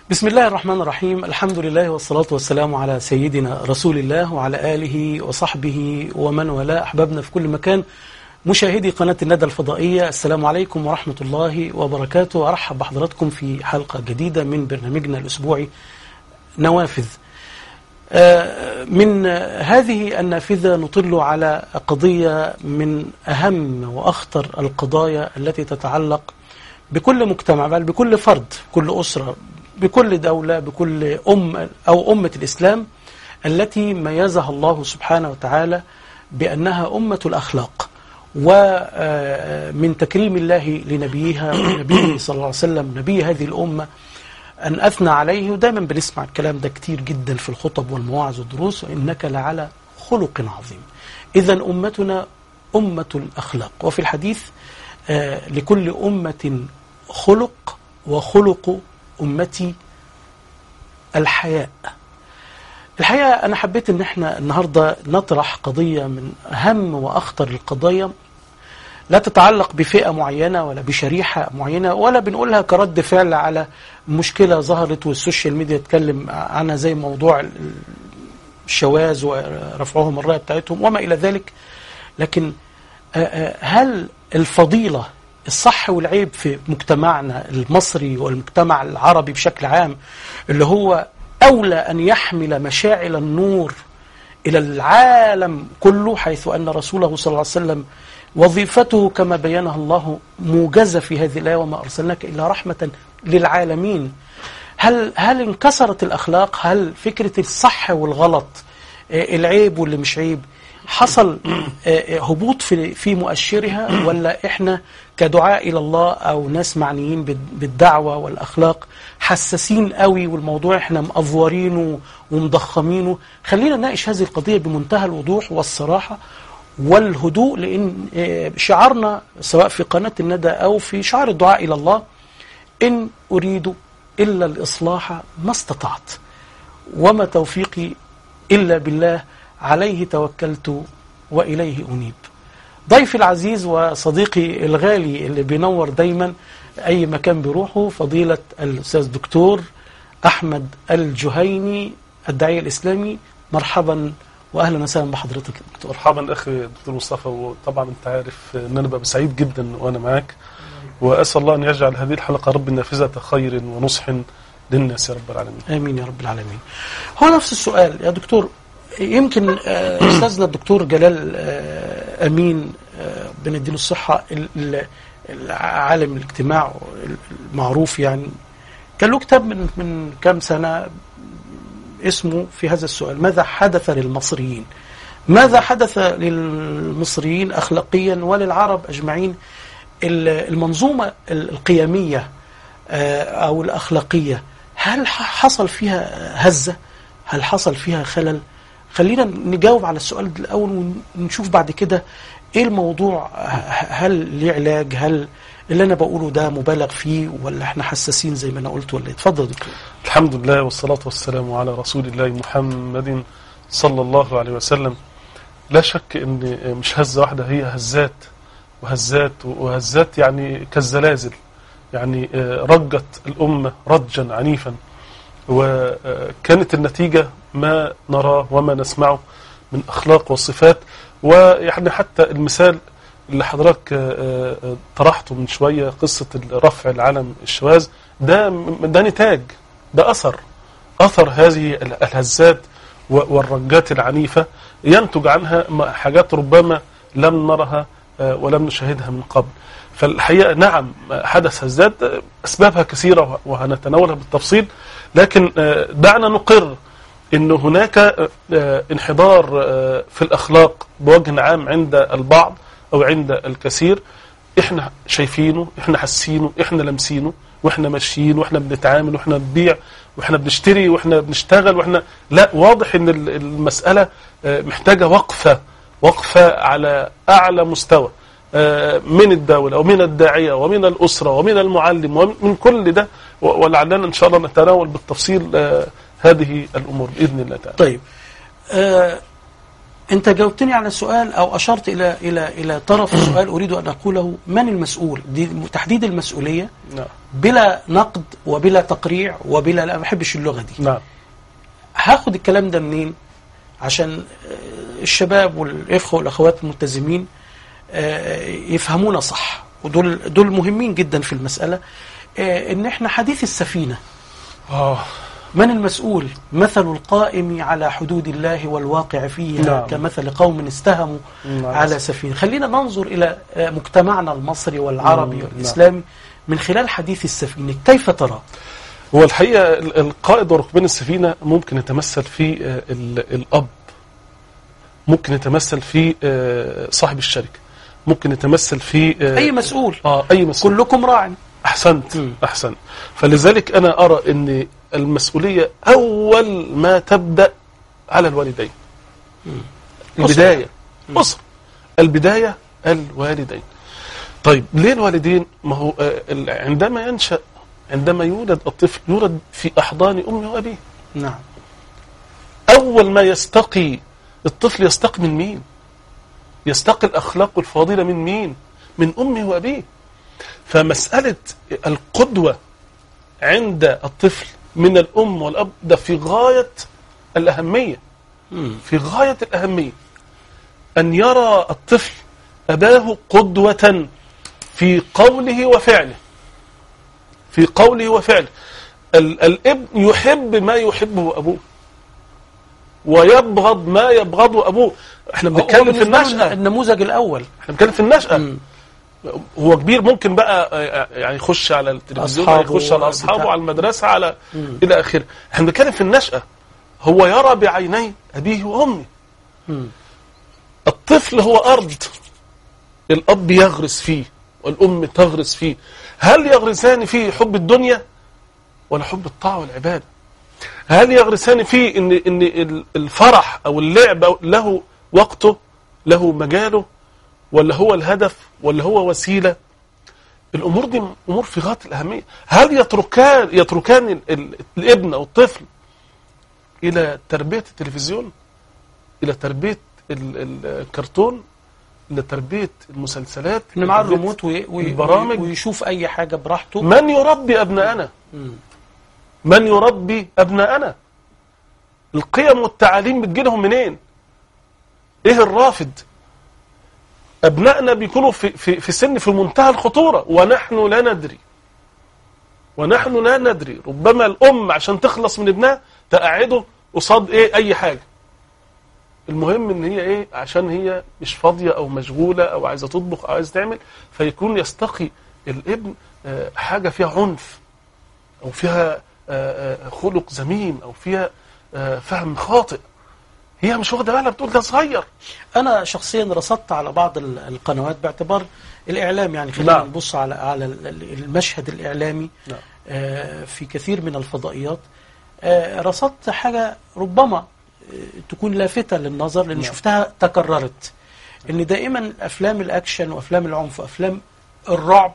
بسم الله الرحمن الرحيم الحمد لله والصلاة والسلام على سيدنا رسول الله وعلى آله وصحبه ومن والاه أحبابنا في كل مكان مشاهدي قناة الندى الفضائية السلام عليكم ورحمة الله وبركاته أرحب بحضراتكم في حلقة جديدة من برنامجنا الأسبوعي نوافذ من هذه النافذة نطل على قضية من أهم وأخطر القضايا التي تتعلق بكل مجتمع بل بكل فرد كل أسرة بكل دولة بكل أم أو أمة الإسلام التي ميزها الله سبحانه وتعالى بأنها أمة الأخلاق ومن تكريم الله لنبيها ونبيه صلى الله عليه وسلم نبي هذه الأمة أن أثنى عليه ودائما بنسمع الكلام ده كتير جدا في الخطب والمواعظ والدروس وإنك لعلى خلق عظيم إذا أمتنا أمة الأخلاق وفي الحديث لكل أمة خلق وخلق أمتي الحياء الحقيقة أنا حبيت أن احنا النهاردة نطرح قضية من أهم وأخطر القضايا لا تتعلق بفئة معينة ولا بشريحة معينة ولا بنقولها كرد فعل على مشكلة ظهرت والسوشيال ميديا تتكلم عنها زي موضوع الشواذ ورفعهم الراية بتاعتهم وما إلى ذلك لكن هل الفضيلة الصح والعيب في مجتمعنا المصري والمجتمع العربي بشكل عام اللي هو أولى أن يحمل مشاعل النور إلى العالم كله حيث أن رسوله صلى الله عليه وسلم وظيفته كما بينها الله موجزة في هذه الآية وما أرسلناك إلا رحمة للعالمين هل هل انكسرت الأخلاق هل فكرة الصح والغلط العيب واللي مش عيب حصل هبوط في في مؤشرها ولا احنا كدعاء الى الله او ناس معنيين بالدعوه والاخلاق حساسين قوي والموضوع احنا مأفورينه ومضخمينه خلينا نناقش هذه القضيه بمنتهى الوضوح والصراحه والهدوء لان شعارنا سواء في قناه الندى او في شعار الدعاء الى الله ان اريد الا الاصلاح ما استطعت وما توفيقي الا بالله عليه توكلت وإليه أنيب ضيفي العزيز وصديقي الغالي اللي بينور دايما أي مكان بيروحه فضيلة الأستاذ دكتور أحمد الجهيني الداعية الإسلامي مرحبا واهلا وسهلا بحضرتك يا دكتور مرحبا اخي دكتور مصطفى وطبعا انت عارف ان انا ببقى سعيد جدا وانا معاك واسال الله ان يجعل هذه الحلقه رب نافذه خير ونصح للناس يا رب العالمين امين يا رب العالمين هو نفس السؤال يا دكتور يمكن استاذنا الدكتور جلال امين بنديله الصحه عالم الاجتماع المعروف يعني كان له كتاب من من كام سنه اسمه في هذا السؤال ماذا حدث للمصريين ماذا حدث للمصريين اخلاقيا وللعرب اجمعين المنظومه القيميه او الاخلاقيه هل حصل فيها هزه هل حصل فيها خلل خلينا نجاوب على السؤال الأول ونشوف بعد كده إيه الموضوع هل ليه علاج هل اللي أنا بقوله ده مبالغ فيه ولا إحنا حساسين زي ما أنا قلت ولا اتفضل دكتور الحمد لله والصلاة والسلام على رسول الله محمد صلى الله عليه وسلم لا شك ان مش هزة واحدة هي هزات وهزات وهزات يعني كالزلازل يعني رجت الأمة رجا عنيفا وكانت النتيجة ما نراه وما نسمعه من أخلاق وصفات ويعني حتى المثال اللي حضرتك طرحته من شوية قصة رفع العلم الشواذ ده ده نتاج ده أثر أثر هذه الهزات والرجات العنيفة ينتج عنها حاجات ربما لم نرها ولم نشاهدها من قبل فالحقيقة نعم حدث هزات أسبابها كثيرة وهنتناولها بالتفصيل لكن دعنا نقر أن هناك انحدار في الأخلاق بوجه عام عند البعض أو عند الكثير احنا شايفينه احنا حاسينه احنا لامسينه واحنا ماشيين واحنا بنتعامل واحنا بنبيع واحنا بنشتري واحنا بنشتغل واحنا لا واضح ان المسألة محتاجة وقفة وقفة على أعلى مستوى من الدولة ومن الداعية ومن الأسرة ومن المعلم ومن كل ده ولعلنا إن شاء الله نتناول بالتفصيل هذه الأمور بإذن الله تعالى طيب انت جاوبتني على سؤال او اشرت الى الى الى طرف السؤال اريد ان اقوله من المسؤول دي تحديد المسؤوليه نعم بلا نقد وبلا تقريع وبلا لا ما بحبش اللغه دي نعم هاخد الكلام ده منين عشان آه، الشباب والاخوه والاخوات الملتزمين آه، يفهمونا صح ودول دول مهمين جدا في المساله آه، ان احنا حديث السفينه اه من المسؤول مثل القائم على حدود الله والواقع فيها نعم. كمثل قوم استهموا نعم. على سفينة خلينا ننظر إلى آه، مجتمعنا المصري والعربي مم. والإسلامي من خلال حديث السفينة كيف ترى هو الحقيقة ال- القائد وركبان السفينة ممكن يتمثل في آه، ال- الأب ممكن يتمثل في آه، صاحب الشركة ممكن يتمثل في آه، أي مسؤول اه أي مسؤول كلكم راع أحسنت مم. أحسنت فلذلك أنا أرى أن المسؤولية أول ما تبدأ على الوالدين البداية أسر البداية الوالدين طيب ليه الوالدين ما هو آه، ال- عندما ينشأ عندما يولد الطفل يولد في أحضان أمه وأبيه نعم أول ما يستقي الطفل يستقي من مين يستقي الأخلاق الفاضلة من مين من أمه وأبيه فمسألة القدوة عند الطفل من الأم والأب ده في غاية الأهمية مم. في غاية الأهمية أن يرى الطفل أباه قدوة في قوله وفعله في قوله وفعله ال- الابن يحب ما يحبه أبوه ويبغض ما يبغضه أبوه احنا هو بنتكلم في بالنسبة له النشأة النموذج الأول احنا بنتكلم في النشأة مم. هو كبير ممكن بقى آه، يعني يخش على التلفزيون أصحابه يخش على اصحابه بتاع. على المدرسه على مم. الى اخره احنا بنتكلم في النشأة هو يرى بعيني ابيه وامه مم. الطفل هو ارض الاب يغرس فيه والام تغرس فيه هل يغرسان فيه حب الدنيا ولا حب الطاعه والعباده هل يغرسان فيه ان ان ال- الفرح او اللعب له وقته له مجاله ولا هو الهدف ولا هو وسيله الامور دي امور في غايه الاهميه هل يتركان يتركان ال- ال- الابن او الطفل الى تربيه التلفزيون الى تربيه ال- ال- الكرتون الى تربيه المسلسلات إن معاه لتربية الريموت وي- وي- البرامج. ويشوف أي حاجة براحته من يربي ابنائنا مم. من يربي ابنائنا القيم والتعاليم بتجيلهم منين ايه الرافد ابنائنا بيكونوا في, في, في سن في منتهى الخطوره ونحن لا ندري ونحن لا ندري ربما الام عشان تخلص من ابنها تقعده قصاد ايه اي حاجه المهم ان هي ايه عشان هي مش فاضيه او مشغوله او عايزه تطبخ او عايزه تعمل فيكون يستقي الابن آه، حاجه فيها عنف او فيها آه، آه، خلق ذميم او فيها آه، فهم خاطئ هي مش واخده بالها بتقول ده صغير أنا شخصيا رصدت على بعض ال- القنوات باعتبار الإعلام يعني خلينا نعم. نبص على على ال- ال- المشهد الإعلامي نعم. آه، في كثير من الفضائيات آه، رصدت حاجة ربما آه، تكون لافتة للنظر لأن نعم. شفتها تكررت إن دائما أفلام الأكشن وأفلام العنف وأفلام الرعب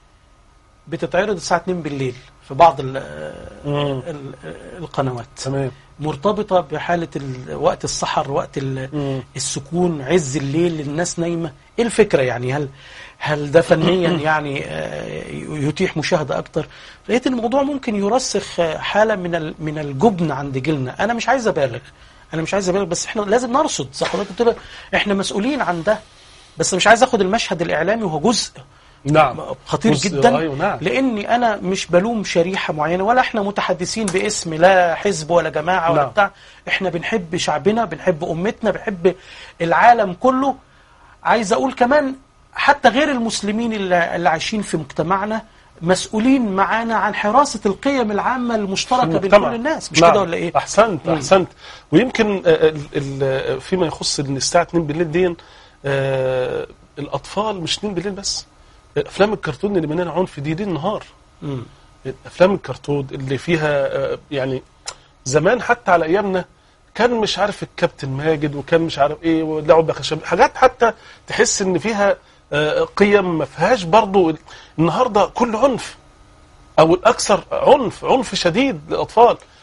بتتعرض الساعة 2 بالليل في بعض ال- ال- القنوات تمام مرتبطة بحالة ال- وقت السحر وقت ال- مم. السكون عز الليل الناس نايمة ايه الفكرة يعني هل هل ده فنيا يعني آه، يتيح مشاهدة أكتر لقيت الموضوع ممكن يرسخ آه، حالة من ال- من الجبن عند جيلنا أنا مش عايز أبالغ أنا مش عايز أبالغ بس إحنا لازم نرصد صح حضرتك قلت لك إحنا مسؤولين عن ده بس مش عايز أخد المشهد الإعلامي وهو جزء نعم خطير جزء- جدا أيوة نعم. لاني انا مش بلوم شريحه معينه ولا احنا متحدثين باسم لا حزب ولا جماعه ولا نعم. بتاع احنا بنحب شعبنا بنحب امتنا بنحب العالم كله عايز اقول كمان حتى غير المسلمين اللي, اللي عايشين في مجتمعنا مسؤولين معانا عن حراسه القيم العامه المشتركه بين المجتمع. كل الناس مش نعم. كده ولا ايه؟ احسنت مم. احسنت ويمكن آه، ال- ال- فيما يخص ان الساعه 2 بالليل دي آه، الاطفال مش 2 بالليل بس افلام الكرتون اللي مليانه عنف دي دي النهار مم. افلام الكرتون اللي فيها آه، يعني زمان حتى على ايامنا كان مش عارف الكابتن ماجد وكان مش عارف ايه ولعب خشب حاجات حتى تحس ان فيها آه، قيم ما فيهاش برضو النهارده كل عنف او الاكثر عنف عنف شديد للاطفال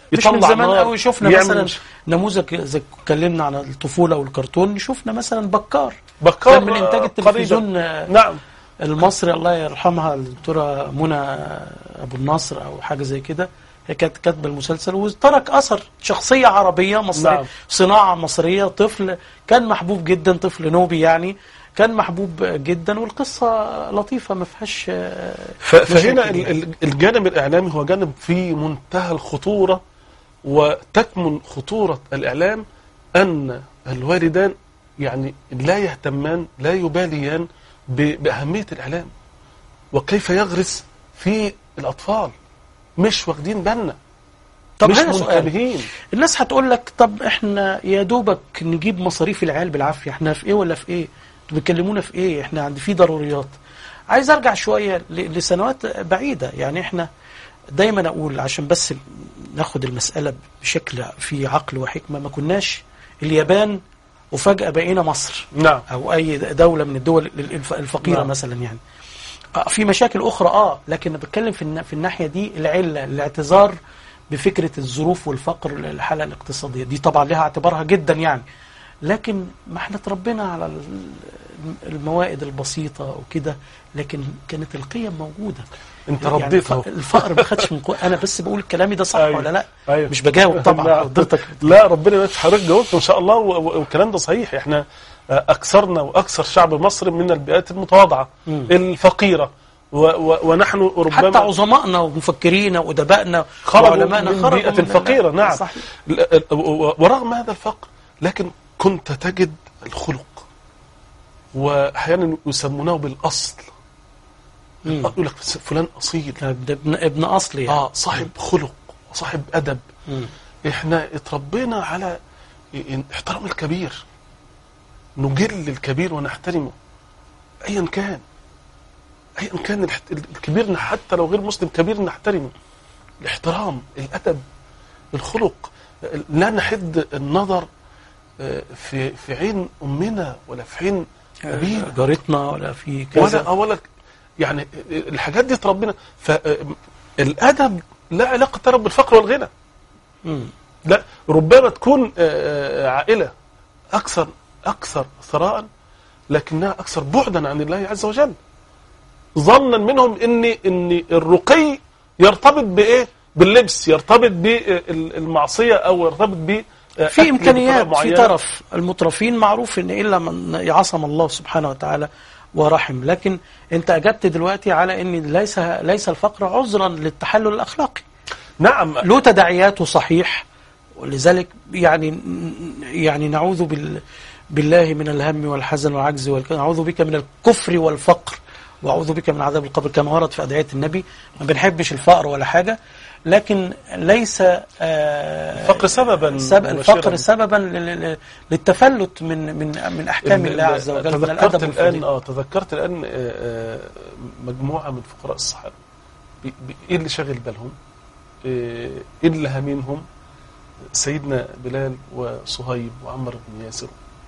مش من يطلع زمان نار، قوي شفنا يعمل مثلا مش- نموذج زي اتكلمنا عن الطفوله والكرتون شفنا مثلا بكار بكار كان من انتاج آه، التلفزيون قريباً. آه، نعم المصري الله يرحمها الدكتوره منى ابو النصر او حاجه زي كده هي كانت كاتبه المسلسل وترك اثر شخصيه عربيه مصريه نعم. صناعه مصريه طفل كان محبوب جدا طفل نوبي يعني كان محبوب جدا والقصه لطيفه ما فيهاش آه، ف- فهنا مشاكل ال- ال- الجانب الإعلامي هو جانب في منتهى الخطورة وتكمن خطورة الإعلام أن الوالدان يعني لا يهتمان لا يباليان ب- بأهمية الإعلام وكيف يغرس في الأطفال مش واخدين بالنا طب مش هذا سؤال منتبهين الناس هتقول لك طب احنا يا دوبك نجيب مصاريف العيال بالعافيه احنا في ايه ولا في ايه انتوا بتكلمونا في ايه احنا عند في ضروريات عايز ارجع شويه ل- لسنوات بعيده يعني احنا دايما اقول عشان بس ناخد المساله بشكل في عقل وحكمه ما كناش اليابان وفجاه بقينا مصر نعم او اي دوله من الدول الف- الفقيره نعم. مثلا يعني آه، في مشاكل اخرى اه لكن أنا بتكلم في النا- في الناحيه دي العله الاعتذار بفكره الظروف والفقر الحاله الاقتصاديه دي طبعا لها اعتبارها جدا يعني لكن ما احنا اتربينا على ال- الموائد البسيطه وكده لكن كانت القيم موجوده انت يعني رديت الف- اهو الفقر ما خدش من قوة. انا بس بقول كلامي ده صح أيوة. ولا لا أيوة. مش بجاوب طبعا لا. حضرتك لا ربنا يبارك في حضرتك جاوبت ان شاء الله و- و- والكلام ده صحيح احنا آه، اكثرنا واكثر شعب مصر من البيئات المتواضعه مم. الفقيره و و ونحن ربما حتى عظمائنا ومفكرينا وادبائنا خرجوا وعلمائنا من خرجوا بيئة فقيرة نعم صحيح. ل- ال- و- ورغم هذا الفقر لكن كنت تجد الخلق واحيانا يسمونه بالاصل مم. يقول لك فلان اصيل ده ابن ابن اصل يعني اه صاحب خلق وصاحب ادب مم. احنا اتربينا على إن- احترام الكبير نجل الكبير ونحترمه ايا كان ايا كان الحت- الكبير حتى لو غير مسلم كبير نحترمه الاحترام الادب الخلق لا نحد النظر آه، في في عين امنا ولا في عين ابينا جارتنا ولا في ولا كذا ولا يعني الحاجات دي تربينا فالادب لا علاقه له بالفقر والغنى مم. لا ربما تكون آه، آه، عائلة أكثر أكثر ثراء لكنها أكثر بعدا عن الله عز وجل ظنا منهم إن إن الرقي يرتبط بإيه؟ باللبس يرتبط بالمعصية أو يرتبط ب آه، في أكل امكانيات بطريقة في معينة. طرف المترفين معروف ان الا من يعصم الله سبحانه وتعالى ورحم لكن انت اجبت دلوقتي على ان ليس ليس الفقر عذرا للتحلل الاخلاقي نعم له تداعياته صحيح ولذلك يعني يعني نعوذ بال بالله من الهم والحزن والعجز والك- نعوذ بك من الكفر والفقر واعوذ بك من عذاب القبر كما ورد في ادعيه النبي ما بنحبش الفقر ولا حاجه لكن ليس آه، الفقر سببا سب... مباشراً. الفقر سببا لل- لل- للتفلت من من من احكام ال- الله عز وجل من تذكرت الادب الآن والفضيلة. اه تذكرت الآن آه، آه، مجموعة من فقراء الصحابة بي- بي- إيه اللي شاغل بالهم؟ آه، إيه اللي هاممهم؟ سيدنا بلال وصهيب وعمر بن ياسر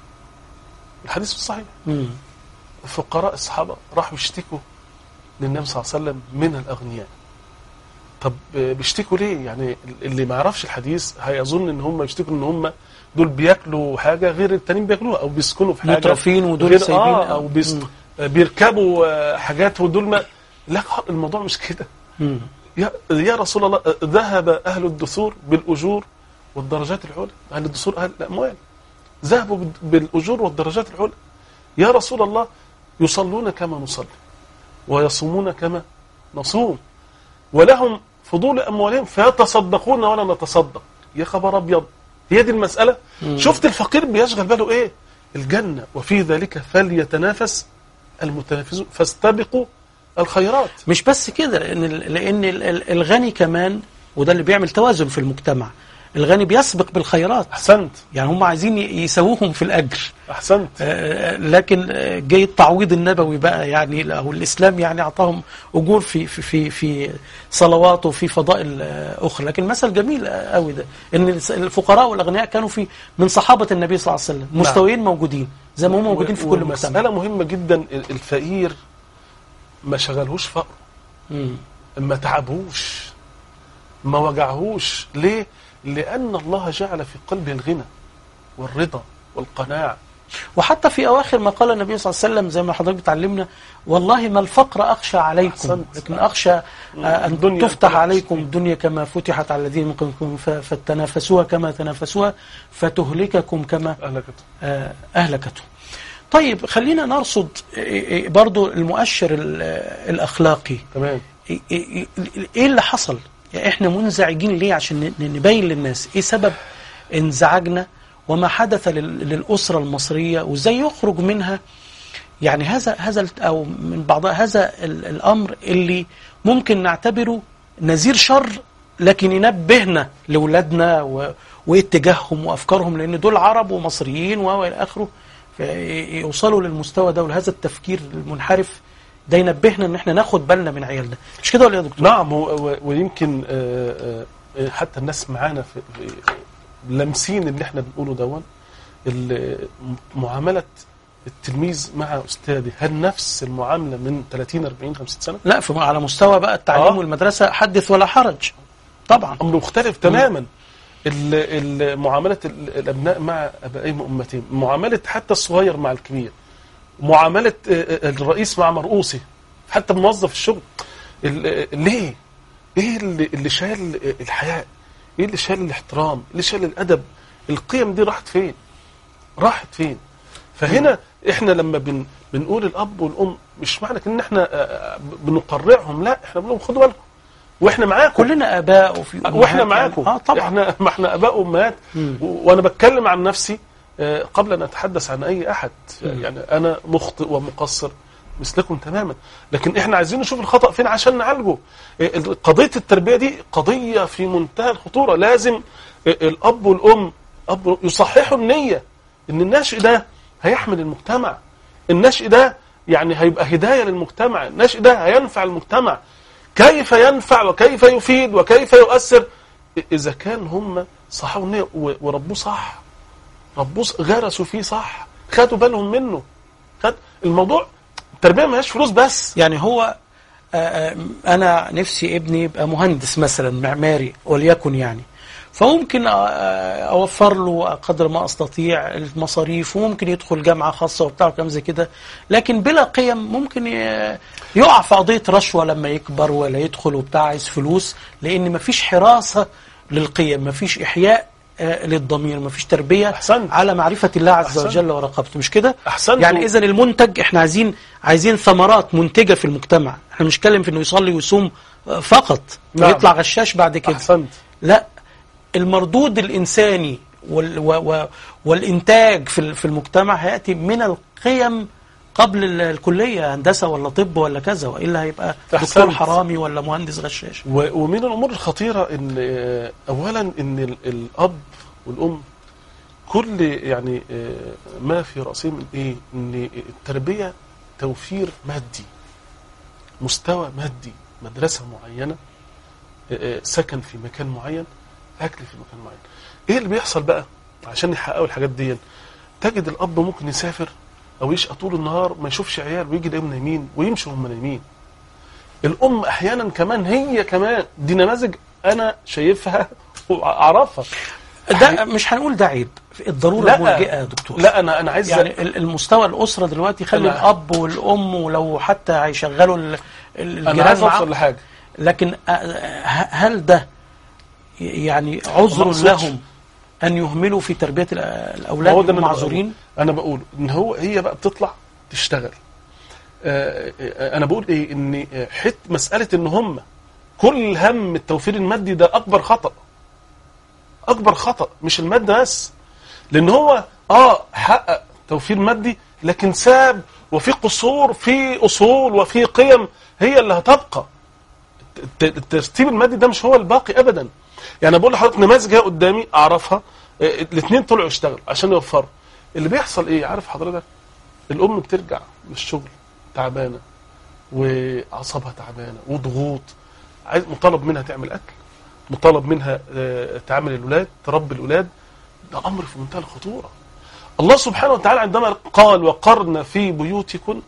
الحديث الصحيح مم. فقراء الصحابة راحوا يشتكوا للنبي صلى الله عليه وسلم من الأغنياء طب آه، بيشتكوا ليه يعني اللي ما يعرفش الحديث هيظن ان هم يشتكوا ان هم دول بياكلوا حاجه غير التانيين بياكلوها او بيسكنوا في حاجه مترفين ودول غير سايبين آه او بيس مم. آه، بيركبوا آه، حاجات ودول ما لا الموضوع مش كده مم. يا يا رسول الله آه، ذهب اهل الدثور بالاجور والدرجات العلى اهل الدثور اهل الاموال ذهبوا بال- بالاجور والدرجات العلى يا رسول الله يصلون كما نصلي ويصومون كما نصوم ولهم فضول اموالهم فيتصدقون ولا نتصدق يا خبر ابيض هي دي المساله مم. شفت الفقير بيشغل باله ايه الجنه وفي ذلك فليتنافس المتنافسون فاستبقوا الخيرات مش بس كده لان ال- لان ال- ال- الغني كمان وده اللي بيعمل توازن في المجتمع الغني بيسبق بالخيرات احسنت يعني هم عايزين ي- يساووهم في الاجر احسنت آه، لكن آه، جاي التعويض النبوي بقى يعني او الاسلام يعني اعطاهم اجور في في في, في صلوات وفي فضائل آه، اخرى لكن مثل جميل آه، قوي ده ان الس- الفقراء والاغنياء كانوا في من صحابه النبي صلى الله عليه وسلم مستويين موجودين زي ما هم موجودين في كل مجتمع مسألة مهمة جدا الفقير ما شغلهوش فقر مم. ما تعبهوش ما وجعهوش ليه لأن الله جعل في قلبه الغنى والرضا والقناعة وحتى في أواخر ما قال النبي صلى الله عليه وسلم زي ما حضرتك بتعلمنا والله ما الفقر أخشى عليكم أحسنت. لكن أخشى آه، أن الدنيا تفتح أنت لا عليكم الدنيا كما فتحت على الذين من قبلكم ف- فتنافسوها كما تنافسوها فتهلككم كما أهلكت آه، أهلكته طيب خلينا نرصد آه، آه، برضو المؤشر ال- آه، الأخلاقي تمام ايه إيه- إيه اللي حصل يعني احنا منزعجين ليه عشان ن- نبين للناس ايه سبب انزعاجنا وما حدث لل- للأسرة المصرية وازاي يخرج منها يعني هذا هذا الت- او من بعض هذا ال- الامر اللي ممكن نعتبره نذير شر لكن ينبهنا لاولادنا و- واتجاههم وافكارهم لان دول عرب ومصريين و الى اخره يوصلوا للمستوى ده ولهذا التفكير المنحرف ده ينبهنا ان احنا ناخد بالنا من عيالنا مش كده ولا إيه يا دكتور؟ نعم و- و- ويمكن آه، آه، حتى الناس معانا في في- لامسين اللي احنا بنقوله دون ال- معاملة التلميذ مع أستاذه هل نفس المعاملة من 30 40 50 سنة؟ لا في على مستوى بقى التعليم آه. والمدرسه حدث ولا حرج طبعا أمر مختلف تماما ال- ال- معاملة ال- الأبناء مع أبائهم وأمتهم معاملة حتى الصغير مع الكبير معاملة آه، آه، الرئيس مع مرؤوسه حتى موظف الشغل ال- آه، ليه؟ ايه اللي, اللي شال الحياء؟ ايه اللي شال الاحترام؟ ايه اللي شال الادب؟ القيم دي راحت فين؟ راحت فين؟ فهنا احنا لما بن بنقول الاب والام مش معنى كده ان احنا آه، آه، بنقرعهم لا احنا بنقول خدوا بالكم واحنا معاكم كلنا اباء وفي أمهات واحنا يعني. معاكم اه طبعا احنا ما احنا اباء وامهات مم. و- وانا بتكلم عن نفسي آه، قبل ان اتحدث عن اي احد مم. يعني انا مخطئ ومقصر مثلكم تماما لكن احنا عايزين نشوف الخطا فين عشان نعالجه آه، ال- قضيه التربيه دي قضيه في منتهى الخطوره لازم آه، الاب والام اب يصححوا النيه ان النشء ده هيحمل المجتمع النشء ده يعني هيبقى هدايه للمجتمع النشء ده هينفع المجتمع كيف ينفع وكيف يفيد وكيف يؤثر اذا كان هم صحوا النيه و- وربوه صح ربوه ص- غرسوا فيه صح خدوا بالهم منه خد الموضوع التربيه ما هيش فلوس بس يعني هو آه، آه، انا نفسي ابني يبقى مهندس مثلا معماري وليكن يعني فممكن آه، آه، اوفر له قدر ما استطيع المصاريف وممكن يدخل جامعه خاصه وبتاع وكلام زي كده لكن بلا قيم ممكن ي- يقع في قضيه رشوه لما يكبر ولا يدخل وبتاع عايز فلوس لان مفيش حراسه للقيم مفيش احياء آه، للضمير مفيش تربيه أحسنت. على معرفه الله عز أحسنت. وجل ورقابته مش كده أحسنت. يعني اذا المنتج احنا عايزين عايزين ثمرات منتجه في المجتمع احنا مش نتكلم في انه يصلي ويصوم آه، فقط نعم. ويطلع غشاش بعد كده احسنت لا المردود الانساني وال و و والانتاج في ال- في المجتمع هياتي من القيم قبل ال- الكليه هندسه ولا طب ولا كذا والا هيبقى دكتور أحسنت. حرامي ولا مهندس غشاش و- ومن الامور الخطيره ان آه، اولا ان ال- الاب والام كل يعني آه، ما في راسهم من ايه ان التربيه توفير مادي مستوى مادي مدرسه معينه آه، آه، سكن في مكان معين اكل في مكان معين ايه اللي بيحصل بقى عشان يحققوا الحاجات دي تجد الاب ممكن يسافر او يشقى طول النهار ما يشوفش عيال ويجي يلاقيهم نايمين ويمشوا هم نايمين الام احيانا كمان هي كمان دي نماذج انا شايفها واعرفها ده مش هنقول ده عيب الضروره ملجئه يا دكتور لا انا انا عايز يعني ال- المستوى الاسره دلوقتي خلي أنا- الاب والام ولو حتى هيشغلوا ال- ال- انا الجيران عايز معاهم اوصل لحاجه لكن آه، ه- هل ده يعني عذر ما أقصدش. لهم ان يهملوا في تربيه ال- الاولاد هو ده اللي أنا معذورين بقوله. انا بقول ان هو هي بقى بتطلع تشتغل آه، آه، انا بقول ايه ان آه، حت مساله ان هم كل هم التوفير المادي ده اكبر خطا اكبر خطا مش الماده بس لان هو اه حقق توفير مادي لكن ساب وفي قصور في اصول وفي قيم هي اللي هتبقى الت- الترتيب المادي ده مش هو الباقي ابدا يعني بقول لحضرتك نماذج هي قدامي اعرفها الاثنين طلعوا يشتغلوا عشان يوفروا اللي بيحصل ايه عارف حضرتك الام بترجع من الشغل تعبانه واعصابها تعبانه وضغوط عايز مطالب منها تعمل اكل مطالب منها آه، تعامل الولاد تربي الولاد ده امر في منتهى الخطوره الله سبحانه وتعالى عندما قال وقرن في بيوتكن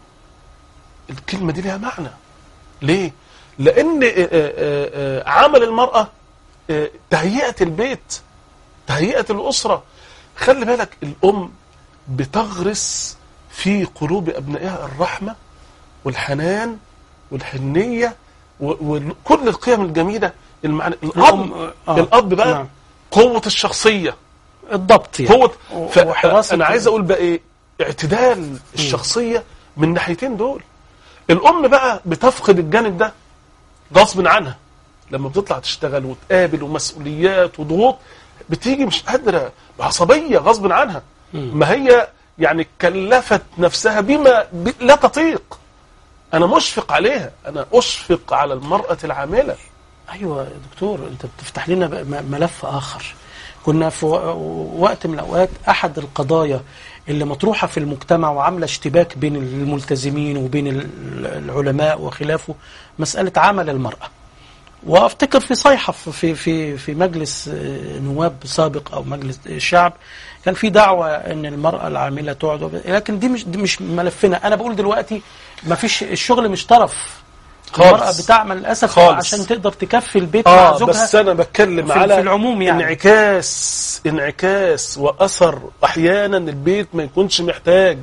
الكلمه دي لها معنى ليه لان آه، آه، آه، عمل المراه آه، تهيئه البيت تهيئه الاسره خلي بالك الام بتغرس في قلوب ابنائها الرحمه والحنان والحنيه و- وكل القيم الجميله المعنى الاب آه. الاب بقى نعم. قوه الشخصيه الضبط يعني قوه و- ف- وحراسة انا عايز اقول بقى ايه اعتدال الشخصيه من الناحيتين دول الام بقى بتفقد الجانب ده غصب عنها لما بتطلع تشتغل وتقابل ومسؤوليات وضغوط بتيجي مش قادره بعصبيه غصب عنها ما هي يعني كلفت نفسها بما ب... لا تطيق انا مشفق عليها انا اشفق على المراه العامله ايوه يا دكتور انت بتفتح لنا بقى م- ملف اخر كنا في و- وقت من الاوقات احد القضايا اللي مطروحه في المجتمع وعامله اشتباك بين الملتزمين وبين ال- العلماء وخلافه مساله عمل المراه وافتكر في صيحه في في في مجلس آه، نواب سابق او مجلس الشعب كان في دعوه ان المراه العامله تقعد وب- لكن دي مش دي مش ملفنا انا بقول دلوقتي ما فيش الشغل مش طرف خالص. المراه بتعمل للاسف خالص. عشان تقدر تكفي البيت مع اه زوجها بس انا بتكلم في- على في العموم يعني. انعكاس انعكاس واثر احيانا البيت ما يكونش محتاج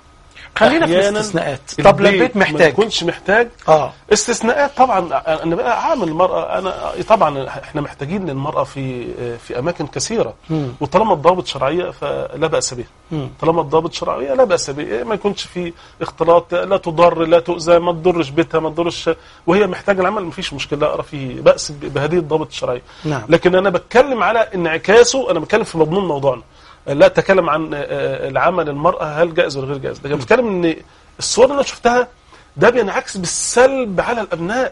خلينا في أحياناً الاستثناءات طب لا البيت ما محتاج يكونش محتاج اه استثناءات طبعا انا بقى عامل المراه انا طبعا احنا محتاجين للمراه في في اماكن كثيره مم. وطالما الضوابط شرعيه فلا باس بها مم. طالما الضوابط شرعيه لا باس به ما يكونش في اختلاط لا تضر لا تؤذى ما تضرش بيتها ما تضرش وهي محتاجه العمل ما فيش مشكله لا ارى فيه باس بهذه الضوابط الشرعيه نعم. لكن انا بتكلم على انعكاسه انا بتكلم في مضمون موضوعنا لا اتكلم عن آه، العمل المراه هل جائز ولا غير جائز لكن بتكلم ان الصور اللي انا شفتها ده بينعكس بالسلب على الابناء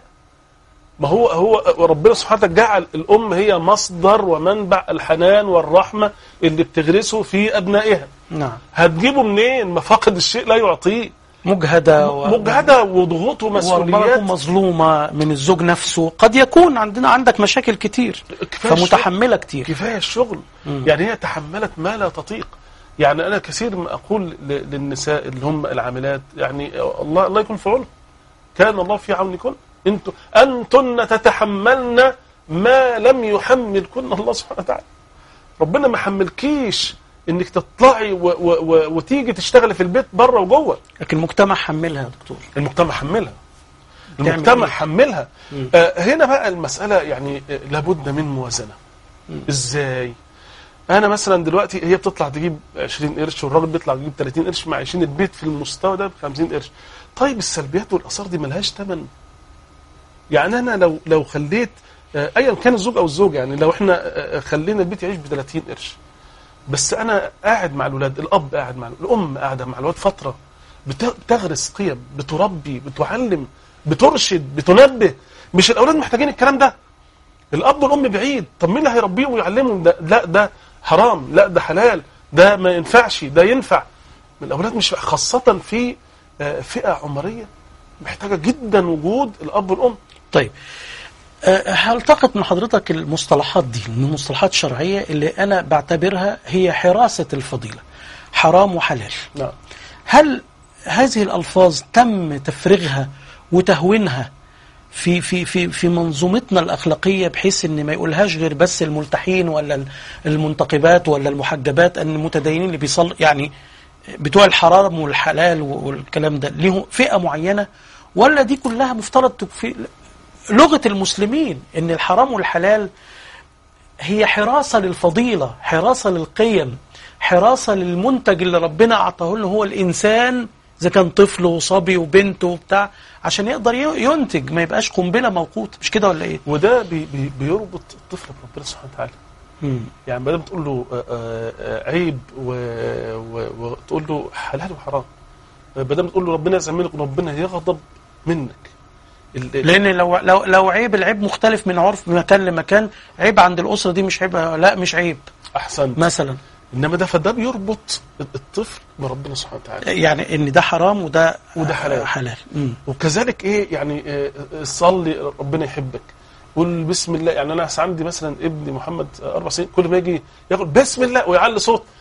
ما هو هو ربنا سبحانه وتعالى جعل الام هي مصدر ومنبع الحنان والرحمه اللي بتغرسه في ابنائها نعم هتجيبه منين ما فقد الشيء لا يعطيه مجهده و... مجهده وضغوط وربما ومسؤوليات تكون مظلومه من الزوج نفسه قد يكون عندنا عندك مشاكل كتير كفاية فمتحمله كتير كفايه الشغل مم. يعني هي تحملت ما لا تطيق يعني انا كثير ما اقول ل- للنساء اللي هم العاملات يعني الله الله يكون في عونكم كان الله في عونكم انتم انتن تتحملن ما لم يحملكن الله سبحانه وتعالى ربنا ما حملكيش انك تطلعي و و و وتيجي تشتغلي في البيت بره وجوه لكن المجتمع حملها يا دكتور المجتمع حملها تعمل المجتمع إيه؟ حملها مم. آه هنا بقى المسألة يعني آه، لابد من موازنة مم. ازاي انا مثلا دلوقتي هي بتطلع تجيب 20 قرش والراجل بيطلع يجيب 30 قرش مع 20 البيت في المستوى ده ب 50 قرش طيب السلبيات والاثار دي ملهاش ثمن يعني انا لو لو خليت آه، ايا كان الزوج او الزوجه يعني لو احنا آه، خلينا البيت يعيش ب 30 قرش بس انا قاعد مع الاولاد الاب قاعد مع الام قاعده مع الولاد فتره بت- بتغرس قيم بتربي بتعلم بترشد بتنبه مش الاولاد محتاجين الكلام ده الاب والام بعيد طب مين اللي هيربيهم ويعلمهم ده لا ده حرام لا ده حلال ده ما ينفعش ده ينفع الاولاد مش خاصه في آه، فئه عمريه محتاجه جدا وجود الاب والام طيب أه، هلتقط من حضرتك المصطلحات دي من المصطلحات الشرعيه اللي انا بعتبرها هي حراسه الفضيله حرام وحلال نعم هل هذه الألفاظ تم تفريغها وتهوينها في في في في منظومتنا الأخلاقية بحيث إن ما يقولهاش غير بس الملتحين ولا المنتقبات ولا المحجبات أن المتدينين اللي بيصل يعني بتوع الحرام والحلال والكلام ده ليهم فئة معينة ولا دي كلها مفترض تكفي لغة المسلمين إن الحرام والحلال هي حراسة للفضيلة حراسة للقيم حراسة للمنتج اللي ربنا أعطاه له هو الإنسان إذا كان طفل وصبي وبنت وبتاع عشان يقدر ي- ينتج ما يبقاش قنبلة موقوت مش كده ولا إيه؟ وده بي بي بيربط الطفل بربنا سبحانه وتعالى مم. يعني بدل ما تقول له آه، آه، آه، عيب و- و- وتقول له حلال وحرام بدل ما تقول له ربنا يزعل منك ربنا يغضب منك ال- ال- لأن لو لو لو عيب العيب مختلف من عرف من مكان لمكان عيب عند الأسرة دي مش عيب لا مش عيب احسن مثلا انما ده فده بيربط الطفل بربنا سبحانه وتعالى يعني إن ده حرام وده وده حلال. حلال مم. وكذلك ايه يعني آه، آه، صلي ربنا يحبك قول بسم الله يعني انا عندي مثلا ابني محمد آه، اربع سنين كل ما يجي يقول بسم الله ويعلي صوت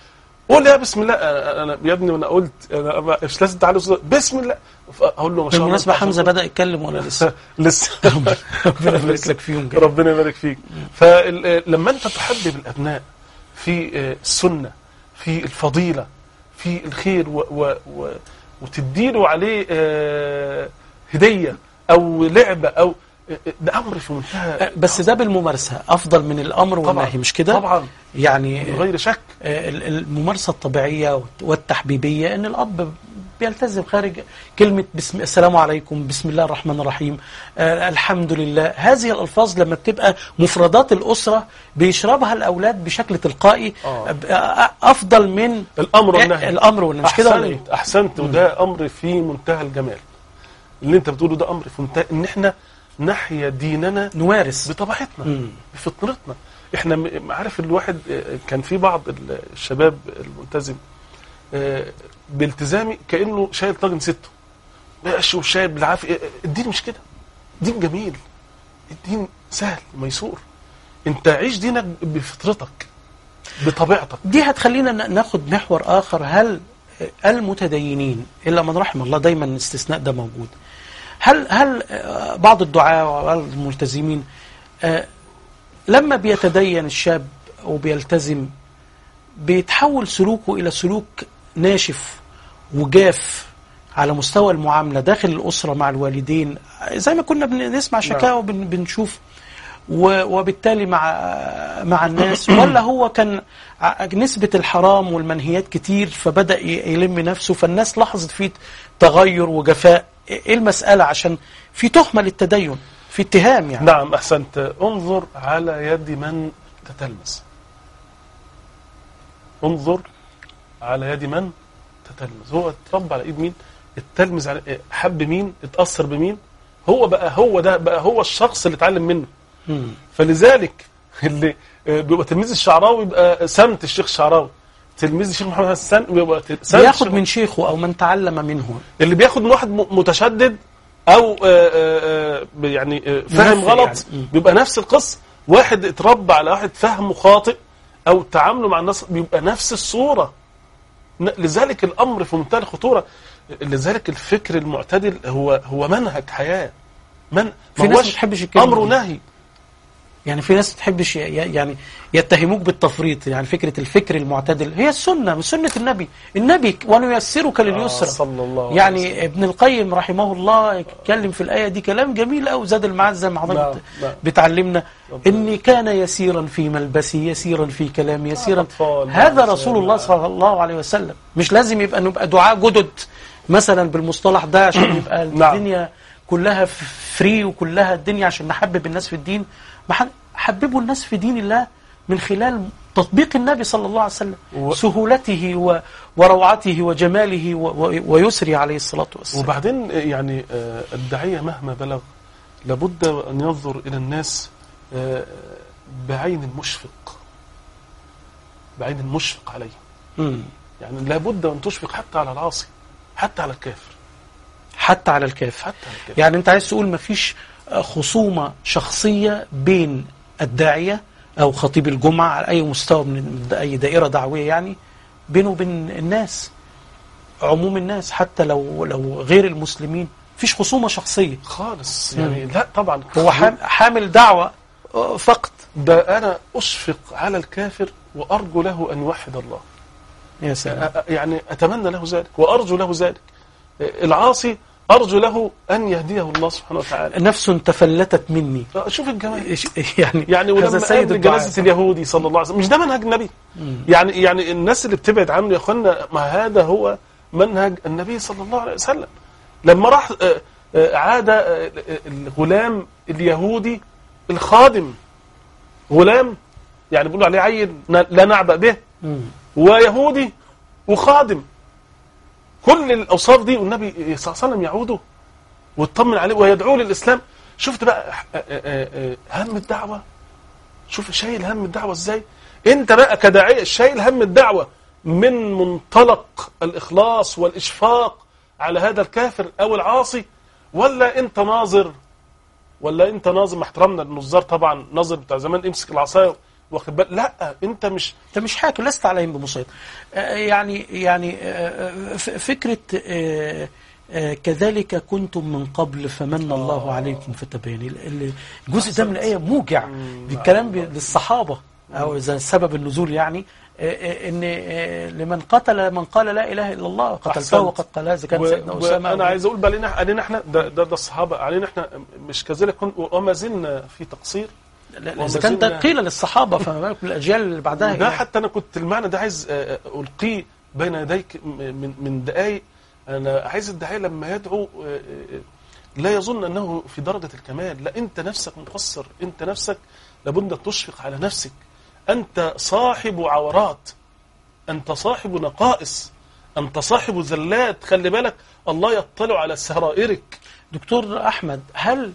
قول يا بسم الله انا أنا- يا ابني وانا قلت انا مش لازم تعالوا صوت. بسم الله اقول له ما شاء الله بالمناسبة أنت حمزة عشان- بدأ يتكلم ولا لسه لسه ربنا يبارك لك فيهم كده. ربنا يبارك فيك فلما انت تحبب الابناء في آه، السنه في الفضيله في الخير و و و وتديله عليه آه، هديه او لعبه او آه، ده امر في منتهى بس ده بالممارسة أفضل من الأمر والنهي مش كده؟ طبعا يعني من غير شك آه، ال- الممارسة الطبيعية والتحبيبية ان الاب بيلتزم خارج كلمة بسم السلام عليكم بسم الله الرحمن الرحيم آه الحمد لله هذه الألفاظ لما بتبقى مفردات الأسرة بيشربها الأولاد بشكل تلقائي آه. آه، أفضل من الامر والنهي الأمر والنهي مش كده ولا إيه؟ احسنت احسنت وده امر في منتهى الجمال اللي انت بتقوله ده امر في منتهى ان احنا نحيا ديننا نمارس بطبيعتنا مم. بفطرتنا احنا م- عارف الواحد آه، كان في بعض ال- الشباب الملتزم آه، بالتزامي كانه شايل طاجن سته ماشي وشايل بالعافيه آه، الدين مش كده دين جميل الدين سهل ميسور انت عيش دينك بفطرتك بطبيعتك دي هتخلينا ن- ناخد محور آخر هل المتدينين إلا من رحم الله دايما الاستثناء ده موجود هل هل آه، بعض الدعاة والملتزمين آه، لما بيتدين الشاب وبيلتزم بيتحول سلوكه إلى سلوك ناشف وجاف على مستوى المعاملة داخل الأسرة مع الوالدين زي ما كنا بنسمع شكاوى وبنشوف و- وبالتالي مع مع الناس ولا هو كان ع- نسبة الحرام والمنهيات كتير فبدأ ي- يلم نفسه فالناس لاحظت فيه تغير وجفاء ايه المسألة عشان في تهمة للتدين في اتهام يعني نعم احسنت انظر على يد من تتلمس انظر على يد من تتلمس هو اتربى على ايد مين اتلمس على حب مين اتاثر بمين هو بقى هو ده بقى هو الشخص اللي اتعلم منه مم. فلذلك اللي آه، بيبقى تلميذ الشعراوي يبقى سمت الشيخ الشعراوي تلميذ الشيخ محمد حسن بيبقى ت- سمت بياخد الشيخ- من شيخه أو من تعلم منه اللي بياخد من واحد م- متشدد او آه، آه، آه، يعني آه، فاهم منفر غلط يعني. مم. بيبقى نفس القصه واحد اتربى على واحد فهمه خاطئ او تعامله مع الناس بيبقى نفس الصوره ن- لذلك الامر في منتهى الخطوره لذلك الفكر المعتدل هو هو منهج حياه من في ما ناس هوش ما بتحبش الكلمة امر دي. ونهي يعني في ناس ما تحبش ي- يعني يتهموك بالتفريط يعني فكرة الفكر المعتدل هي السنة من سنة النبي النبي ونيسرك لليسرى آه، صلى الله عليه يعني ابن القيم رحمه الله يتكلم في الآية دي كلام جميل أو زاد المعاد زي ما نعم، حضرتك نعم. بتعلمنا ربنا إني كان يسيرا في ملبسي يسيرا في كلامي يسيرا أطفال، هذا نعم، رسول الله نعم. صلى الله عليه وسلم مش لازم يبقى نبقى دعاء جدد مثلا بالمصطلح ده عشان يبقى نعم. الدنيا كلها فري وكلها الدنيا عشان نحبب الناس في الدين ما حد- حببوا الناس في دين الله من خلال تطبيق النبي صلى الله عليه وسلم و- سهولته و- وروعته وجماله و- و- ويسره عليه الصلاة والسلام وبعدين يعني آه، الداعية مهما بلغ لابد أن ينظر إلى الناس آه، بعين المشفق بعين المشفق عليه مم. يعني لابد أن تشفق حتى على العاصي حتى على الكافر حتى على الكافر حتى على الكافر يعني انت عايز تقول ما فيش خصومة شخصية بين الداعية او خطيب الجمعة على اي مستوى من اي دائرة دعوية يعني بينه وبين الناس عموم الناس حتى لو لو غير المسلمين فيش خصومة شخصية خالص يعني لا طبعا هو حام- حامل دعوة آه، فقط ده أنا أشفق على الكافر وأرجو له أن يوحد الله يا سلام أ- أ- يعني أتمنى له ذلك وأرجو له ذلك العاصي أرجو له أن يهديه الله سبحانه وتعالى نفس تفلتت مني شوف الجمال يعني يعني هذا ولما سيد قبل الدعاء. جنازه اليهودي صلى الله عليه وسلم مش ده منهج النبي مم. يعني يعني الناس اللي بتبعد عنه يا اخوانا ما هذا هو منهج النبي صلى الله عليه وسلم لما راح آه، آه، عاد آه، الغلام اليهودي الخادم غلام يعني بيقولوا عليه عيل ن- لا نعبأ به مم. ويهودي وخادم كل الاوصاف دي والنبي صلى الله عليه وسلم يعوده ويطمن عليه ويدعوه للاسلام شفت بقى آه، آه، آه، هم الدعوه شوف شايل هم الدعوه ازاي انت بقى كداعيه شايل هم الدعوه من منطلق الاخلاص والاشفاق على هذا الكافر او العاصي ولا انت ناظر ولا انت ناظر مع احترامنا للنظار طبعا ناظر بتاع زمان امسك العصايه واخد بالك لا انت مش انت مش حاكم لست عليهم بمسيطر آه، يعني يعني آه، ف- فكره آه، آه، كذلك كنتم من قبل فمن الله عليكم فتبين ال- ال- الجزء ده من الايه موجع بالكلام بي- للصحابه او اذا سبب النزول يعني آه، آه، ان آه، لمن قتل من قال لا اله الا الله قتلته أحسنت. وقد قالها اذا كان و- سيدنا اسامه وانا أو- عايز اقول بقى علينا علينا احنا ده, ده, ده الصحابه علينا احنا مش كذلك كن- وما زلنا في تقصير لا- لا، وما اذا كان ده زلنا- قيل للصحابه فما بالك بالاجيال اللي بعدها ده يعني. حتى انا كنت المعنى ده عايز آه، آه، القيه بين يديك م- من من دقائق انا عايز الداعيه لما يدعو آه، آه، لا يظن انه في درجه الكمال لا انت نفسك مقصر انت نفسك لابد ان تشفق على نفسك انت صاحب عورات انت صاحب نقائص انت صاحب زلات خلي بالك الله يطلع على سرائرك دكتور احمد هل